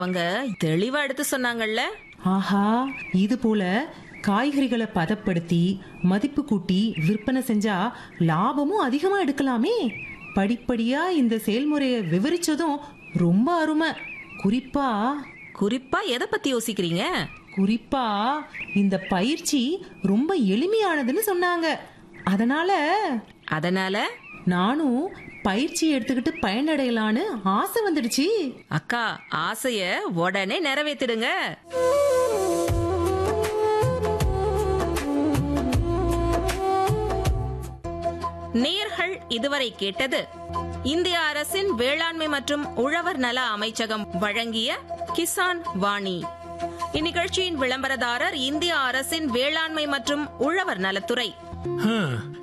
அவங்க தெளிவா எடுத்து சொன்னாங்கல்ல ஆஹா இது போல காய்கறிகளை பதப்படுத்தி மதிப்பு கூட்டி விற்பனை செஞ்சா லாபமும் அதிகமா எடுக்கலாமே படிப்படியா இந்த செயல்முறையை விவரிச்சதும் ரொம்ப அருமை குறிப்பா குறிப்பா எதை பத்தி யோசிக்கிறீங்க குறிப்பா இந்த பயிற்சி ரொம்ப எளிமையானதுன்னு சொன்னாங்க அதனால அதனால நானும் பயிற்சி எடுத்துக்கிட்டு பயனடையலான்னு ஆசை வந்துடுச்சு அக்கா ஆசைய உடனே நிறைவேத்திடுங்க நேர்கள் இதுவரை கேட்டது இந்திய அரசின் வேளாண்மை மற்றும் உழவர் நல அமைச்சகம் வழங்கிய கிசான் வாணி இந்நிகழ்ச்சியின் விளம்பரதாரர் இந்திய அரசின் வேளாண்மை மற்றும் உழவர் நலத்துறை ஹம்,